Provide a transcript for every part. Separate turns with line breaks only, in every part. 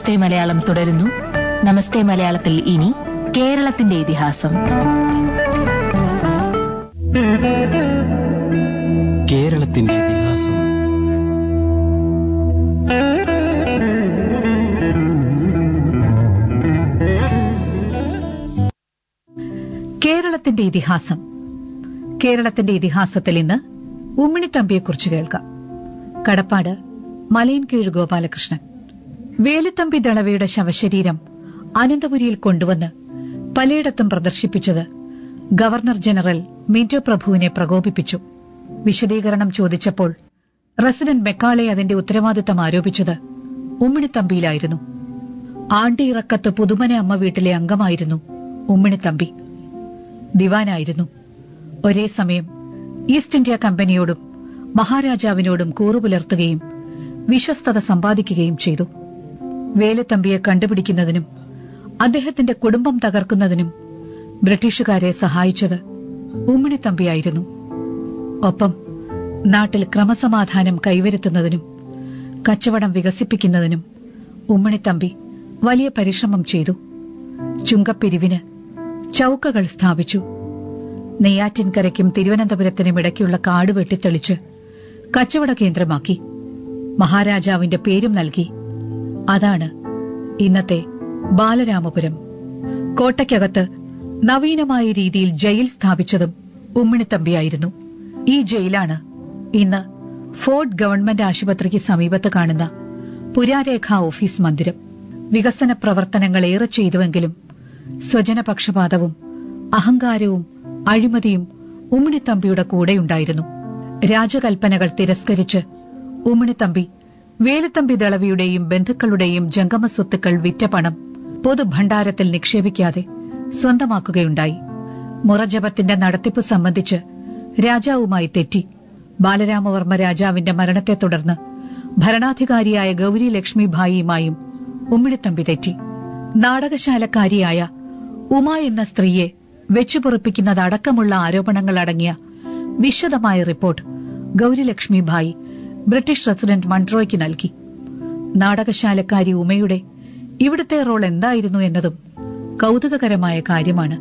നമസ്തേ മലയാളം തുടരുന്നു നമസ്തേ മലയാളത്തിൽ ഇനി കേരളത്തിന്റെ ഇതിഹാസം
കേരളത്തിന്റെ ഇതിഹാസം
കേരളത്തിന്റെ ഇതിഹാസം കേരളത്തിന്റെ ഇതിഹാസത്തിൽ ഇന്ന് ഉമ്മിണിത്തമ്പിയെക്കുറിച്ച് കേൾക്കാം കടപ്പാട് മലയൻകീഴ് ഗോപാലകൃഷ്ണൻ വേലുത്തമ്പി ദളവയുടെ ശവശരീരം അനന്തപുരിയിൽ കൊണ്ടുവന്ന് പലയിടത്തും പ്രദർശിപ്പിച്ചത് ഗവർണർ ജനറൽ മിന്റോ പ്രഭുവിനെ പ്രകോപിപ്പിച്ചു വിശദീകരണം ചോദിച്ചപ്പോൾ റസിഡന്റ് മെക്കാളെ അതിന്റെ ഉത്തരവാദിത്തം ആരോപിച്ചത് ഉമ്മിണിത്തമ്പിയിലായിരുന്നു ആണ്ടിയിറക്കത്ത് പുതുമന അമ്മ വീട്ടിലെ അംഗമായിരുന്നു ഉമ്മിണിത്തമ്പി ദിവാനായിരുന്നു ഒരേ സമയം ഈസ്റ്റ് ഇന്ത്യ കമ്പനിയോടും മഹാരാജാവിനോടും കൂറുപുലർത്തുകയും വിശ്വസ്തത സമ്പാദിക്കുകയും ചെയ്തു വേലുത്തമ്പിയെ കണ്ടുപിടിക്കുന്നതിനും അദ്ദേഹത്തിന്റെ കുടുംബം തകർക്കുന്നതിനും ബ്രിട്ടീഷുകാരെ സഹായിച്ചത് ഉമ്മിണിത്തമ്പിയായിരുന്നു ഒപ്പം നാട്ടിൽ ക്രമസമാധാനം കൈവരുത്തുന്നതിനും കച്ചവടം വികസിപ്പിക്കുന്നതിനും ഉമ്മിണിത്തമ്പി വലിയ പരിശ്രമം ചെയ്തു ചുങ്കപ്പിരിവിന് ചൌക്കകൾ സ്ഥാപിച്ചു നെയ്യാറ്റിൻകരയ്ക്കും തിരുവനന്തപുരത്തിനും ഇടയ്ക്കുള്ള കാട് വെട്ടിത്തെളിച്ച് കച്ചവട കേന്ദ്രമാക്കി മഹാരാജാവിന്റെ പേരും നൽകി അതാണ് ഇന്നത്തെ ബാലരാമപുരം കോട്ടയ്ക്കകത്ത് നവീനമായ രീതിയിൽ ജയിൽ സ്ഥാപിച്ചതും ഉമ്മിണിത്തമ്പിയായിരുന്നു ഈ ജയിലാണ് ഇന്ന് ഫോർട്ട് ഗവൺമെന്റ് ആശുപത്രിക്ക് സമീപത്ത് കാണുന്ന പുരാരേഖ ഓഫീസ് മന്ദിരം വികസന പ്രവർത്തനങ്ങൾ ഏറെ ചെയ്തുവെങ്കിലും സ്വജനപക്ഷപാതവും അഹങ്കാരവും അഴിമതിയും ഉമ്മിണിത്തമ്പിയുടെ കൂടെയുണ്ടായിരുന്നു രാജകൽപ്പനകൾ തിരസ്കരിച്ച് ഉമ്മിണിത്തമ്പി വേലുത്തമ്പി ദളവിയുടെയും ബന്ധുക്കളുടെയും ജംഗമ സ്വത്തുക്കൾ വിറ്റ പണം പൊതുഭണ്ഡാരത്തിൽ നിക്ഷേപിക്കാതെ സ്വന്തമാക്കുകയുണ്ടായി മുറജപത്തിന്റെ നടത്തിപ്പ് സംബന്ധിച്ച് രാജാവുമായി തെറ്റി ബാലരാമവർമ്മ രാജാവിന്റെ മരണത്തെ തുടർന്ന് ഭരണാധികാരിയായ ഗൗരി ലക്ഷ്മിഭായിയുമായും ഉമ്മിണിത്തമ്പി തെറ്റി നാടകശാലക്കാരിയായ ഉമ എന്ന സ്ത്രീയെ വെച്ചുപൊറിപ്പിക്കുന്നതടക്കമുള്ള ആരോപണങ്ങൾ അടങ്ങിയ വിശദമായ റിപ്പോർട്ട് ഗൗരിലക്ഷ്മിഭായി ബ്രിട്ടീഷ് റെസിഡന്റ് മൺട്രോയ്ക്ക് നൽകി നാടകശാലക്കാരി ഉമയുടെ ഇവിടുത്തെ റോൾ എന്തായിരുന്നു എന്നതും കൗതുകകരമായ കാര്യമാണ്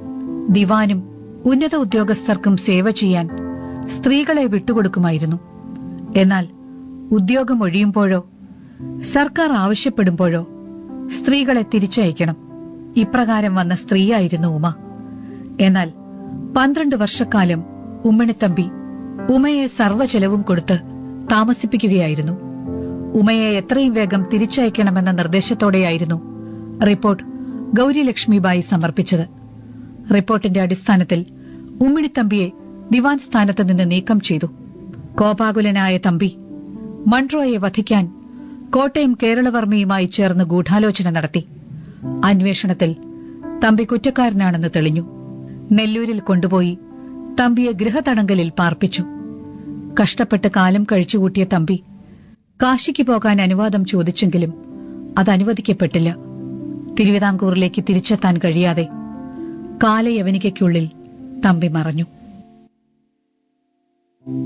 ദിവാനും ഉന്നത ഉദ്യോഗസ്ഥർക്കും സേവ ചെയ്യാൻ സ്ത്രീകളെ വിട്ടുകൊടുക്കുമായിരുന്നു എന്നാൽ ഉദ്യോഗം ഒഴിയുമ്പോഴോ സർക്കാർ ആവശ്യപ്പെടുമ്പോഴോ സ്ത്രീകളെ തിരിച്ചയക്കണം ഇപ്രകാരം വന്ന സ്ത്രീയായിരുന്നു ഉമ എന്നാൽ പന്ത്രണ്ട് വർഷക്കാലം ഉമ്മിണിത്തമ്പി ഉമയെ സർവ്വചെലവും കൊടുത്ത് താമസിപ്പിക്കുകയായിരുന്നു ഉമയെ എത്രയും വേഗം തിരിച്ചയക്കണമെന്ന നിർദ്ദേശത്തോടെയായിരുന്നു റിപ്പോർട്ട് ഗൗരി ലക്ഷ്മിബായി സമർപ്പിച്ചത് റിപ്പോർട്ടിന്റെ അടിസ്ഥാനത്തിൽ ഉമ്മിണിത്തമ്പിയെ ദിവാൻ സ്ഥാനത്ത് നിന്ന് നീക്കം ചെയ്തു കോപാകുലനായ തമ്പി മൺട്രോയെ വധിക്കാൻ കോട്ടയം കേരളവർമ്മയുമായി ചേർന്ന് ഗൂഢാലോചന നടത്തി അന്വേഷണത്തിൽ തമ്പി കുറ്റക്കാരനാണെന്ന് തെളിഞ്ഞു നെല്ലൂരിൽ കൊണ്ടുപോയി തമ്പിയെ ഗൃഹതടങ്കലിൽ പാർപ്പിച്ചു കഷ്ടപ്പെട്ട് കാലം കഴിച്ചുകൂട്ടിയ തമ്പി കാശിക്ക് പോകാൻ അനുവാദം ചോദിച്ചെങ്കിലും അത് അനുവദിക്കപ്പെട്ടില്ല തിരുവിതാംകൂറിലേക്ക് തിരിച്ചെത്താൻ കഴിയാതെ കാലയവനികയ്ക്കുള്ളിൽ തമ്പി മറഞ്ഞു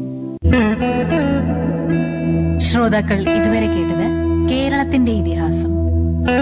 ശ്രോതാക്കൾ ഇതുവരെ കേട്ടത് കേരളത്തിന്റെ ഇതിഹാസം